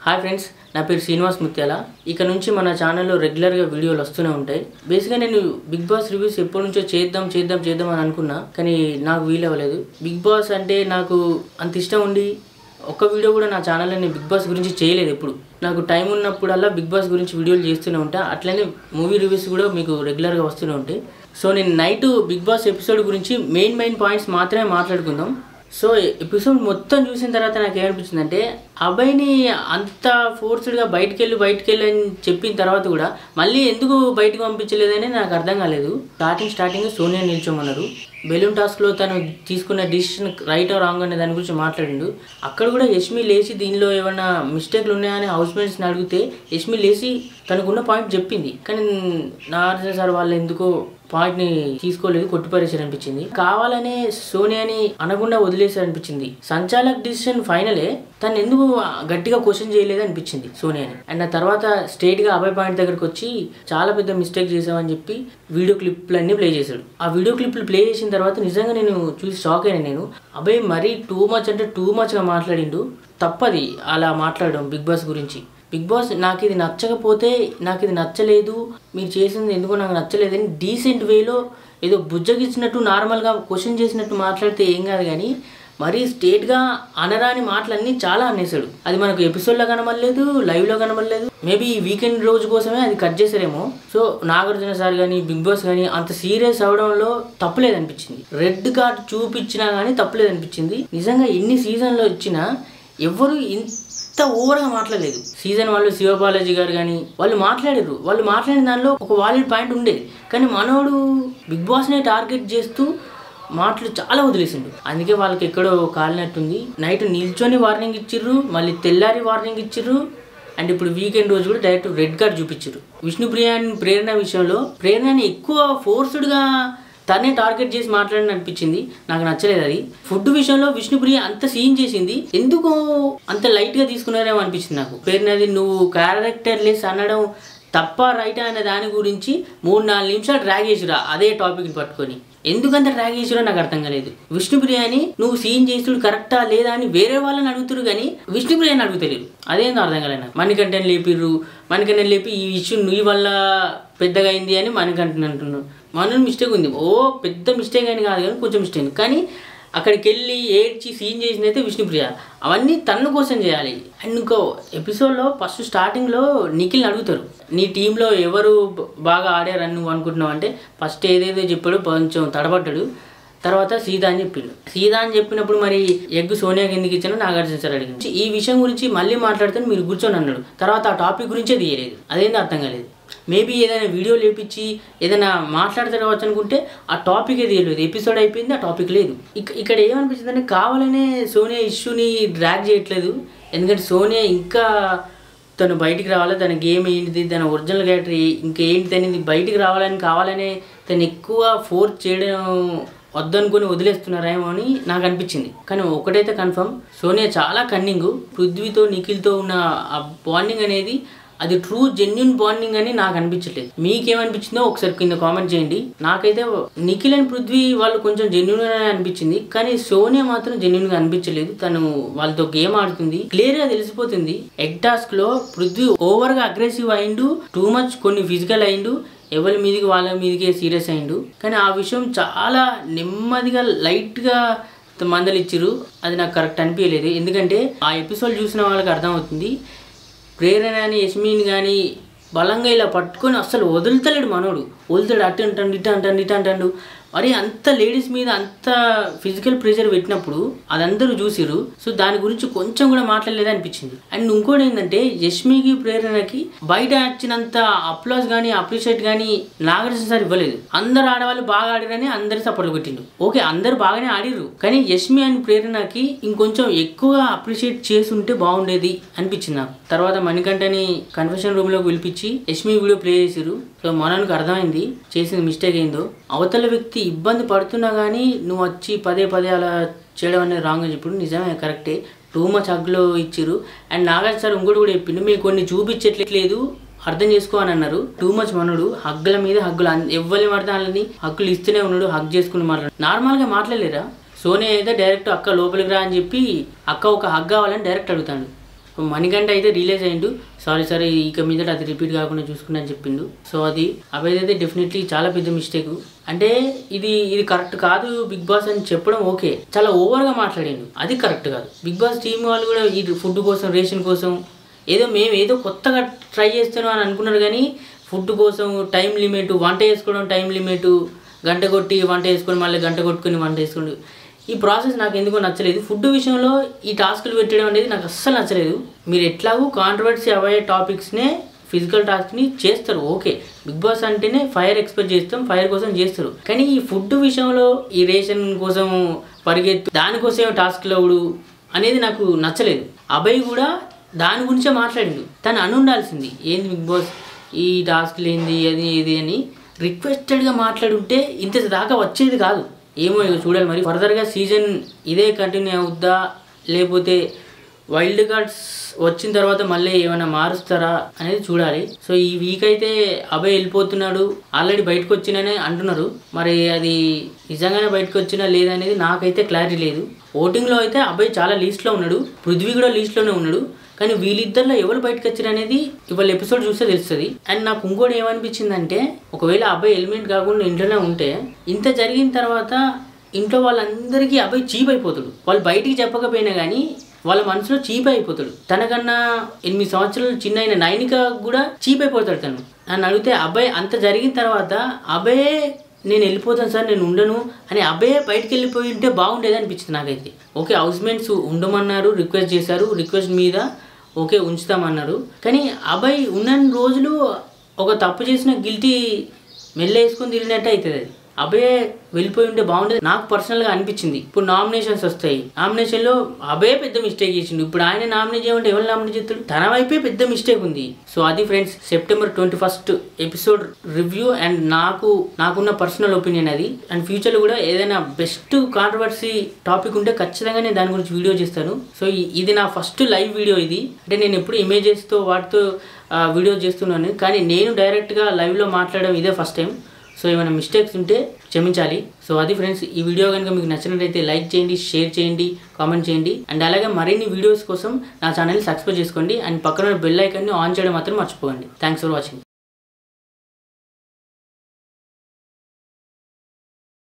hi friends నా పేరు శ్రీనివాస్ ముత్యాల ఇక నుంచి మన ఛానల్లో రెగ్యులర్గా వీడియోలు వస్తూనే ఉంటాయి బేసిక్గా నేను బిగ్ బాస్ రివ్యూస్ ఎప్పటి నుంచో చేద్దాం చేద్దాం చేద్దాం అని అనుకున్నా కానీ నాకు వీలు అవ్వలేదు బిగ్ బాస్ అంటే నాకు అంత ఇష్టం ఉండి ఒక్క వీడియో కూడా నా ఛానల్లో నేను బిగ్ బాస్ గురించి చేయలేదు ఎప్పుడు నాకు టైం ఉన్నప్పుడల్లా బిగ్ బాస్ గురించి వీడియోలు చేస్తూనే ఉంటా అట్లనే మూవీ రివ్యూస్ కూడా మీకు రెగ్యులర్గా వస్తూనే ఉంటాయి సో నేను నైట్ బిగ్ బాస్ ఎపిసోడ్ గురించి మెయిన్ మెయిన్ పాయింట్స్ మాత్రమే మాట్లాడుకుందాం సో ఎపిసోడ్ మొత్తం చూసిన తర్వాత నాకు ఏమనిపించింది అంటే అబ్బాయిని అంత ఫోర్స్డ్గా బయటికి వెళ్ళి బయటికి వెళ్ళి అని చెప్పిన తర్వాత కూడా మళ్ళీ ఎందుకు బయటకు పంపించలేదని నాకు అర్థం కాలేదు స్టార్టింగ్ స్టార్టింగ్ సోనియా నిల్చోమన్నారు బెలూన్ టాస్క్లో తను తీసుకున్న డిసిషన్ రైట్ రాంగ్ అనే దాని గురించి మాట్లాడిండు అక్కడ కూడా యష్మి లేచి దీనిలో ఏమైనా మిస్టేక్లు ఉన్నాయని హౌస్ మేట్స్ని అడిగితే యష్మి లేచి తనకున్న పాయింట్ చెప్పింది కానీ నాగార్జున సార్ వాళ్ళు ఎందుకో పాయింట్ని తీసుకోలేదు కొట్టిపారేసారు అనిపించింది కావాలనే సోనియాని అనకుండా వదిలేసారు అనిపించింది సంచాలక్ డిసిషన్ ఫైనలే తను ఎందుకు గట్టిగా క్వశ్చన్ చేయలేదు అనిపించింది సోనియాని అండ్ ఆ తర్వాత స్ట్రైట్ గా అభయ్ పాయింట్ దగ్గరకు వచ్చి చాలా పెద్ద మిస్టేక్ చేసామని చెప్పి వీడియో క్లిప్లన్నీ ప్లే చేశాడు ఆ వీడియో క్లిప్లు ప్లే చేసిన తర్వాత నిజంగా నేను చూసి షాక్ అయినా నేను అభయ్ మరీ టూ మచ్ అంటే టూ మచ్గా మాట్లాడిండు తప్పది అలా మాట్లాడడం బిగ్ బాస్ గురించి బిగ్ బాస్ నాకు ఇది నచ్చకపోతే నాకు ఇది నచ్చలేదు మీరు చేసింది ఎందుకో నాకు నచ్చలేదని డీసెంట్ వేలో ఏదో బుజ్జగిచ్చినట్టు నార్మల్గా క్వశ్చన్ చేసినట్టు మాట్లాడితే ఏం కాదు కానీ మరీ స్టేట్గా అనరాని మాటలన్నీ చాలా అనేసాడు అది మనకు ఎపిసోడ్లో కనబడలేదు లైవ్లో కనబడలేదు మేబీ ఈ వీకెండ్ రోజు కోసమే అది కట్ చేశారేమో సో నాగార్జున సార్ కానీ బిగ్ బాస్ కానీ అంత సీరియస్ అవడంలో తప్పులేదు అనిపించింది రెడ్ కార్డ్ చూపించినా కానీ తప్పులేదు అనిపించింది నిజంగా ఎన్ని సీజన్లో ఇచ్చినా ఎవరు ఇంత ఓవర్గా మాట్లాడలేదు సీజన్ వాళ్ళు శివబాలాజీ గారు కానీ వాళ్ళు మాట్లాడారు వాళ్ళు మాట్లాడిన దానిలో ఒక వాలిడ్ పాయింట్ ఉండేది కానీ మనోడు బిగ్ బాస్నే టార్గెట్ చేస్తూ మాటలు చాలా వదిలేసిండు అందుకే వాళ్ళకి ఎక్కడో కాలినట్టుంది నైట్ నిల్చొని వార్నింగ్ ఇచ్చిర్రు మళ్ళీ తెల్లారి వార్నింగ్ ఇచ్చిర్రు అండ్ ఇప్పుడు వీకెండ్ రోజు కూడా డైరెక్ట్ రెడ్ కార్డ్ చూపించారు విష్ణుప్రియాన్ ప్రేరణ విషయంలో ప్రేరణని ఎక్కువ ఫోర్స్డ్గా తనే టార్గెట్ చేసి మాట్లాడిన అనిపించింది నాకు నచ్చలేదు అది ఫుడ్ విషయంలో విష్ణుప్రియ అంత సీన్ చేసింది ఎందుకు అంత లైట్గా తీసుకున్నారేమో అనిపించింది నాకు ప్రేరణది నువ్వు క్యారెక్టర్ లెస్ అనడం తప్ప రైటా అనే దాని గురించి మూడు నాలుగు నిమిషాలు డ్రాగ్ చేసిరా అదే టాపిక్ని పట్టుకొని ఎందుకంత డ్రాగ్ చేసిరో నాకు అర్థం కాలేదు విష్ణుప్రియని నువ్వు సీన్ చేసుడు కరెక్టా లేదా అని వేరే వాళ్ళని అడుగుతురు కానీ విష్ణుప్రియని అడుగుతలేరు అదేందో అర్థం కాలేదు నాకు మణికంఠని లేపిర్రు మణికంఠని లేపి ఈ ఇష్యూ నీ వల్ల పెద్దగా అయింది అని మణికంఠని అంటున్నాడు మన మిస్టేక్ ఉంది ఓ పెద్ద మిస్టేక్ అని కాదు కానీ కొంచెం మిస్టేక్ కానీ అక్కడికి వెళ్ళి ఏడ్చి సీన్ చేసింది అయితే విష్ణుప్రియ అవన్నీ తన్ను కోసం చేయాలి అండ్ ఇంకో ఎపిసోడ్లో ఫస్ట్ స్టార్టింగ్లో నిఖిల్ని అడుగుతారు నీ టీంలో ఎవరు బ- బాగా ఆడారని నువ్వు అనుకుంటున్నావు అంటే ఫస్ట్ ఏదేదో చెప్పాడు కొంచెం తడబడ్డాడు తర్వాత సీత అని చెప్పిండు సీత అని చెప్పినప్పుడు మరి ఎగ్ సోనియాకి ఎందుకు ఇచ్చానో నాగార్జున సార్ అడిగింది ఈ విషయం గురించి మళ్ళీ మాట్లాడితే మీరు కూర్చొని అన్నాడు తర్వాత ఆ టాపిక్ గురించే తీయలేదు అదేందో అర్థం కాలేదు మేబీ ఏదైనా వీడియో లేపించి ఏదైనా మాట్లాడితే కావచ్చు అనుకుంటే ఆ టాపికే తీయలేదు ఎపిసోడ్ అయిపోయింది ఆ టాపిక్ లేదు ఇక ఇక్కడ ఏమనిపించింది అంటే కావాలనే సోనియా ఇష్యూని డ్రాగ్ చేయట్లేదు ఎందుకంటే సోనియా ఇంకా తను బయటికి రావాలి తన గేమ్ ఏంటిది తన ఒరిజినల్ క్యారెక్టర్ ఇంకేంటి అనేది బయటికి రావాలని కావాలనే తను ఎక్కువ ఫోర్స్ చేయడం వద్దనుకొని వదిలేస్తున్నారేమో అని నాకు అనిపించింది కానీ ఒకటైతే కన్ఫర్మ్ సోనియా చాలా కన్నింగ్ పృథ్వీతో నిఖిల్తో ఉన్న ఆ బాండింగ్ అనేది అది ట్రూ జెన్యున్ బాండింగ్ అని నాకు అనిపించట్లేదు మీకేమనిపించిందో ఒకసారి కింద కామెంట్ చేయండి నాకైతే నిఖిల్ అండ్ పృథ్వీ వాళ్ళు కొంచెం జెన్యున్ గా అనిపించింది కానీ సోనియా మాత్రం జెన్యున్ గా అనిపించలేదు తను వాళ్ళతో గేమ్ ఆడుతుంది క్లియర్ గా తెలిసిపోతుంది ఎగ్ టాస్క్ లో పృథ్వీ ఓవర్ గా అగ్రెసివ్ అయిండు టూ మచ్ కొన్ని ఫిజికల్ అయిండు ఎవరి మీదకి వాళ్ళ మీదకే సీరియస్ అయిండు కానీ ఆ విషయం చాలా నెమ్మదిగా లైట్గా మందలిచ్చిరు అది నాకు కరెక్ట్ అనిపించలేదు ఎందుకంటే ఆ ఎపిసోడ్ చూసిన వాళ్ళకి అర్థమవుతుంది ప్రేరణ అని యస్మిన్ కానీ బలంగా ఇలా పట్టుకొని అస్సలు వదులుతలేడు మనోడు వదులుతాడు అటు అంటాడు ఇటు అంటాడు ఇటు అంటాడు మరి అంత లేడీస్ మీద అంత ఫిజికల్ ప్రెషర్ పెట్టినప్పుడు అదందరూ చూసిరు సో దాని గురించి కొంచెం కూడా మాట్లాడలేదు అనిపించింది అండ్ ఇంకోటి ఏంటంటే యష్మికి ప్రేరణకి బయట వచ్చినంత అప్లాస్ కానీ అప్రిషియేట్ కానీ నాగార్జున సార్ ఇవ్వలేదు అందరు ఆడవాళ్ళు బాగా ఆడిరని అందరు సపోర్ట్ పెట్టిండు ఓకే అందరు బాగానే ఆడిర్రు కానీ యష్మి అండ్ ప్రేరణకి ఇంకొంచెం ఎక్కువ అప్రిషియేట్ చేసుంటే బాగుండేది అనిపించింది నాకు తర్వాత మణికంఠని కన్ఫెషన్ రూమ్ లోకి పిలిపించి యష్మి వీడియో ప్లే చేసిరు సో మనోనికి అర్థమైంది చేసిన మిస్టేక్ ఏందో అవతల వ్యక్తి ఇబ్బంది పడుతున్నా కానీ నువ్వు వచ్చి పదే పదే అలా చేయడం అనేది రాంగ్ అని చెప్పి నిజమే కరెక్టే టూ మచ్ హగ్లో ఇచ్చిరు అండ్ నాగార్జున సార్ ఇంకోటి కూడా చెప్పిండు మీకు కొన్ని చూపించట్లేదు అర్థం చేసుకో అని అన్నారు టూ మచ్ మనడు హగ్గుల మీద హగ్గులు అన్- ఎవ్వరి పడితే వాళ్ళని హగ్గులు ఇస్తూనే ఉన్నాడు హగ్ చేసుకుని మాట్లాడు నార్మల్గా మాట్లాడలేరా సోనియా అయితే డైరెక్ట్ అక్క లోపలికి రా అని చెప్పి అక్క ఒక హగ్ కావాలని డైరెక్ట్ అడుగుతాడు మణికంఠ అయితే రిలీజ్ అయ్యిండు సారీ సారీ ఇక మీద అది రిపీట్ కాకుండా చూసుకున్నా అని చెప్పిండు సో అది అభయ్ అయితే డెఫినెట్లీ చాలా పెద్ద మిస్టేక్ అంటే ఇది ఇది కరెక్ట్ కాదు బిగ్ బాస్ అని చెప్పడం ఓకే చాలా ఓవర్గా మాట్లాడిండు అది కరెక్ట్ కాదు బిగ్ బాస్ టీం వాళ్ళు కూడా ఈ ఫుడ్ కోసం రేషన్ కోసం ఏదో మేము ఏదో కొత్తగా ట్రై చేస్తున్నాం అని అనుకున్నారు కానీ ఫుడ్ కోసం టైం లిమిట్ వంట చేసుకోవడం టైం లిమిట్ గంట కొట్టి వంట వేసుకొని మళ్ళీ గంట కొట్టుకొని వంట వేసుకొని ఈ ప్రాసెస్ నాకు ఎందుకో నచ్చలేదు ఫుడ్ విషయంలో ఈ టాస్క్లు పెట్టడం అనేది నాకు అస్సలు నచ్చలేదు మీరు ఎట్లాగూ కాంట్రవర్సీ అవ్వే టాపిక్స్నే ఫిజికల్ టాస్క్ని చేస్తారు ఓకే బిగ్ బాస్ అంటేనే ఫైర్ ఎక్స్పెక్ట్ చేస్తాం ఫైర్ కోసం చేస్తారు కానీ ఈ ఫుడ్ విషయంలో ఈ రేషన్ కోసం పరిగెత్తు దానికోసమే టాస్క్లు అవుడు అనేది నాకు నచ్చలేదు అభయ్ కూడా దాని గురించే మాట్లాడిండు తను అని ఉండాల్సింది ఏంది బిగ్ బాస్ ఈ టాస్క్లు ఏంది అది ఇది అని రిక్వెస్టెడ్గా మాట్లాడుంటే ఇంత దాకా వచ్చేది కాదు ఏమో ఇక చూడాలి మరి ఫర్దర్గా సీజన్ ఇదే కంటిన్యూ అవుద్దా లేకపోతే వైల్డ్ కార్డ్స్ వచ్చిన తర్వాత మళ్ళీ ఏమైనా మారుస్తారా అనేది చూడాలి సో ఈ వీక్ అయితే అభయ్ వెళ్ళిపోతున్నాడు ఆల్రెడీ బయటకు వచ్చిననే అంటున్నారు మరి అది నిజంగానే బయటకు వచ్చినా లేదనేది నాకైతే క్లారిటీ లేదు ఓటింగ్లో అయితే అభయ్ చాలా లీస్ట్లో ఉన్నాడు పృథ్వీ కూడా లీస్ట్లోనే ఉన్నాడు కానీ వీళ్ళిద్దరిలో ఎవరు బయటకు వచ్చారు అనేది ఇవాళ ఎపిసోడ్ చూస్తే తెలుస్తుంది అండ్ నాకు ఇంకోటి ఏమనిపించిందంటే ఒకవేళ అబ్బాయి ఎలిమెంట్ కాకుండా ఇంట్లోనే ఉంటే ఇంత జరిగిన తర్వాత ఇంట్లో వాళ్ళందరికీ అబ్బాయి చీప్ అయిపోతాడు వాళ్ళు బయటికి చెప్పకపోయినా కానీ వాళ్ళ మనసులో చీప్ అయిపోతాడు తనకన్నా ఎనిమిది సంవత్సరాలు చిన్న అయిన నైనిక కూడా చీప్ అయిపోతాడు తను నన్ను అడిగితే అబ్బాయి అంత జరిగిన తర్వాత అబ్బాయే నేను వెళ్ళిపోతాను సార్ నేను ఉండను అని అబ్బాయే బయటికి వెళ్ళిపోయి ఉంటే బాగుండేది అనిపించింది నాకైతే ఓకే హౌస్ మేట్స్ ఉండమన్నారు రిక్వెస్ట్ చేశారు రిక్వెస్ట్ మీద ఓకే ఉంచుతామన్నారు కానీ అబ్బాయి ఉన్న రోజులు ఒక తప్పు చేసిన గిల్టీ మెల్ల వేసుకొని తిరిగినట్టు అవుతుంది అది అభయ్ వెళ్ళిపోయి ఉంటే బాగుండేది నాకు పర్సనల్గా అనిపించింది ఇప్పుడు నామినేషన్స్ వస్తాయి నామినేషన్లో అభయ్ పెద్ద మిస్టేక్ చేసిండు ఇప్పుడు ఆయన నామినేట్ చేయమంటే ఎవరు నామినేట్ చేస్తాడు తన వైపే పెద్ద మిస్టేక్ ఉంది సో అది friends September twenty first episode review and నాకు నాకున్న పర్సనల్ ఒపీనియన్ అది అండ్ ఫ్యూచర్లో కూడా ఏదైనా బెస్ట్ కాంట్రవర్సీ టాపిక్ ఉంటే ఖచ్చితంగా నేను దాని గురించి వీడియో చేస్తాను సో ఈ- ఇది నా ఫస్ట్ లైవ్ వీడియో ఇది అంటే నేను ఎప్పుడు ఇమేజెస్తో వాటితో వీడియో చేస్తున్నాను కానీ నేను డైరెక్ట్గా లైవ్లో మాట్లాడడం ఇదే ఫస్ట్ టైం సో ఏమైనా మిస్టేక్స్ ఉంటే క్షమించాలి సో అది ఫ్రెండ్స్ ఈ వీడియో కనుక మీకు నచ్చినట్లయితే లైక్ చేయండి షేర్ చేయండి కామెంట్ చేయండి అండ్ అలాగే మరిన్ని వీడియోస్ కోసం నా ఛానల్ని సబ్స్క్రైబ్ చేసుకోండి అండ్ పక్కన బెల్ ఐకాన్ని ఆన్ చేయడం మాత్రం మర్చిపోకండి థ్యాంక్స్ ఫర్ వాచింగ్